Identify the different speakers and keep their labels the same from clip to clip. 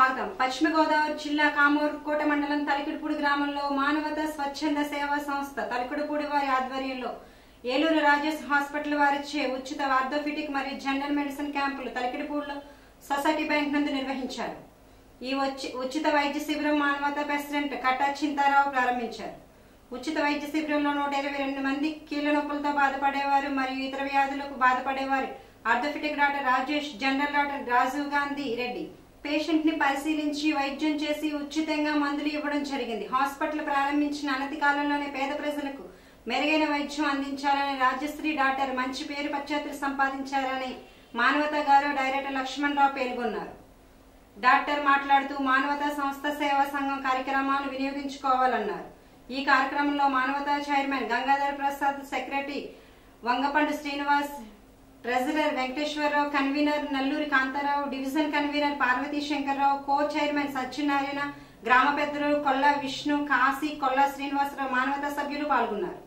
Speaker 1: స్వాగతం పశ్చిమ గోదావరి జిల్లా కామూరుకోట మండలం తలికిడిపూడి గ్రామంలో మానవత స్వచ్ఛంద సేవా సంస్థ తలికిడిపూడి వారి ఆధ్వర్యంలో ఏలూరు రాజేష్ హాస్పిటల్ వారిచే ఉచిత ఆర్థోఫిటిక్ మరియు జనరల్ మెడిసిన్ క్యాంపులు తలికిడిపూడిలో సొసైటీ బ్యాంక్ నందు నిర్వహించారు ఈ వచ్చి- ఉచిత వైద్య శిబిరం మానవత ప్రెసిడెంట్ కట్టా చింతారావు ప్రారంభించారు ఉచిత వైద్య శిబిరంలో నూట ఇరవై రెండు మంది కీళ్ల నొప్పులతో బాధపడేవారు మరియు ఇతర వ్యాధులకు బాధపడేవారు orthopaedic doctor Rajesh general doctor Rajiv Gandhi Reddy patient ని పరిశీలించి వైద్యం చేసి ఉచితంగా మందులు ఇవ్వడం జరిగింది హాస్పిటల్ ప్రారంభించిన అనతి కాలంలోనే పేద ప్రజలకు మెరుగైన వైద్యం అందించాలని రాజశ్రీ డాక్టర్ మంచి పేరు ప్రఖ్యాతులు సంపాదించారని మానవత గారు డైరెక్టర్ లక్ష్మణ్ రావు పేర్కొన్నారు డాక్టర్ మాట్లాడుతూ మానవతా సంస్థ సేవా సంఘం కార్యక్రమాలు వినియోగించుకోవాలన్నారు ఈ కార్యక్రమంలో Manavata chairman Gangadhar Prasad secretary Vangapandu Srinivas treasurer Venkateswararao convener Nalluri Kantharao division convener Parvathi Shankarrao co chairman Satyanarayana గ్రామ పెద్దలు కొల్లా విష్ణు కాశీ కొల్లా శ్రీనివాసరావు మానవతా సభ్యులు పాల్గొన్నారు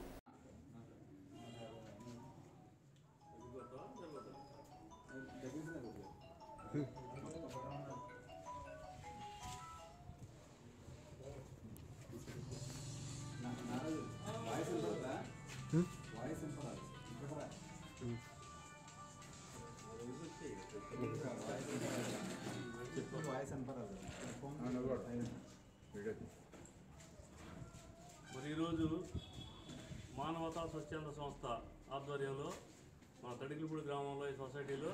Speaker 2: మరి ఈరోజు మానవతా స్వచ్ఛంద సంస్థ ఆధ్వర్యంలో మన తడికిలిపూడి గ్రామంలో ఈ సొసైటీలో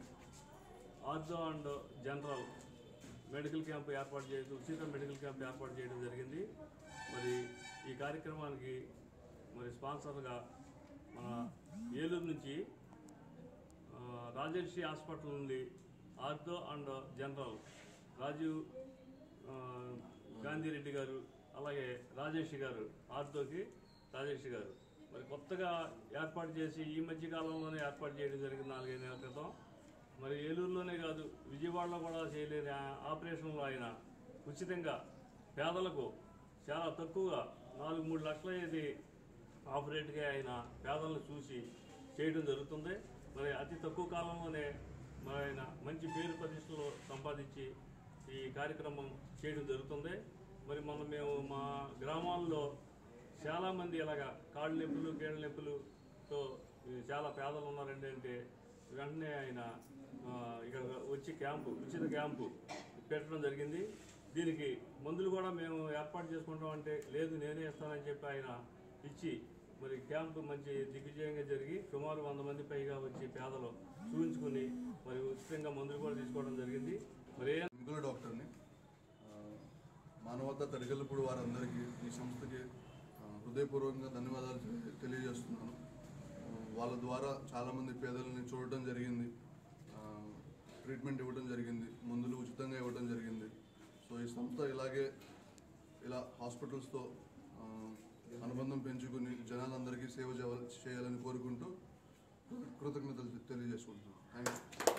Speaker 2: ortho and general medical camp ఏర్పాటు చేయడం ఉచిత మెడికల్ క్యాంప్ ఏర్పాటు చేయడం జరిగింది మరి ఈ కార్యక్రమానికి మరి స్పాన్సర్గా మన ఏలూరు నుంచి ఆ, రాజర్షి హాస్పిటల్ నుండి ఆర్థో అండ్ జనరల్ రాజీవ్ ఆ, గాంధీరెడ్డి గారు అలాగే రాజేష్ గారు ఆర్థోకి రాజేష్ గారు మరి కొత్తగా ఏర్పాటు చేసి ఈ మధ్య కాలంలోనే ఏర్పాటు చేయడం జరిగింది నాలుగైదు నెలల క్రితం మరి ఏలూరులోనే కాదు విజయవాడలో కూడా చేయలేని ఆ ఆపరేషన్లో ఆయన ఉచితంగా పేదలకు చాలా తక్కువగా నాలుగు మూడు లక్షల ఇది ఆపరేట్గా ఆయన పేదలను చూసి చేయడం జరుగుతుంది మరి అతి తక్కువ కాలంలోనే మరి ఆయన మంచి పేరు ప్రతిష్టలు సంపాదించి ఈ కార్యక్రమం చేయడం జరుగుతుంది మరి మనం మేము మా గ్రామాల్లో చాలామంది ఇలాగా కాళ్ళు నొప్పులు కీళ్ళ నొప్పులుతో ఈ చాలా పేదలు ఉన్నారండి అంటే వెంటనే ఆయన ఆ, ఇక్కడ వచ్చి క్యాంపు ఉచిత క్యాంపు పెట్టడం జరిగింది దీనికి మందులు కూడా మేము ఏర్పాటు చేసుకుంటాం అంటే లేదు నేనే ఇస్తానని చెప్పి ఆయన ఇచ్చి మరి క్యాంపు మంచి దిగ్విజయంగా జరిగి సుమారు వంద మంది పైగా వచ్చి పేదలు చూపించుకుని మరి ఉచితంగా మందులు కూడా తీసుకోవడం జరిగింది మరి ఏ
Speaker 3: ఎముకల డాక్టర్ని ఆ, మానవత తడిగల్లపూడి వారందరికీ ఈ సంస్థకి ఆ, హృదయపూర్వకంగా ధన్యవాదాలు తెలి- తెలియజేస్తున్నాను ఆ, వాళ్ళ ద్వారా చాలామంది పేదలని చూడటం జరిగింది ఆ, ట్రీట్మెంట్ ఇవ్వడం జరిగింది మందులు ఉచితంగా ఇవ్వడం జరిగింది సో ఈ సంస్థ ఇలాగే ఇలా హాస్పిటల్స్తో ఆ, అనుబంధం పెంచుకుని జనాలందరికీ సేవ చేయాల- చేయాలని కోరుకుంటూ కృతజ్ఞతలు తెలియజేసుకుంటున్నాను థ్యాంక్ యూ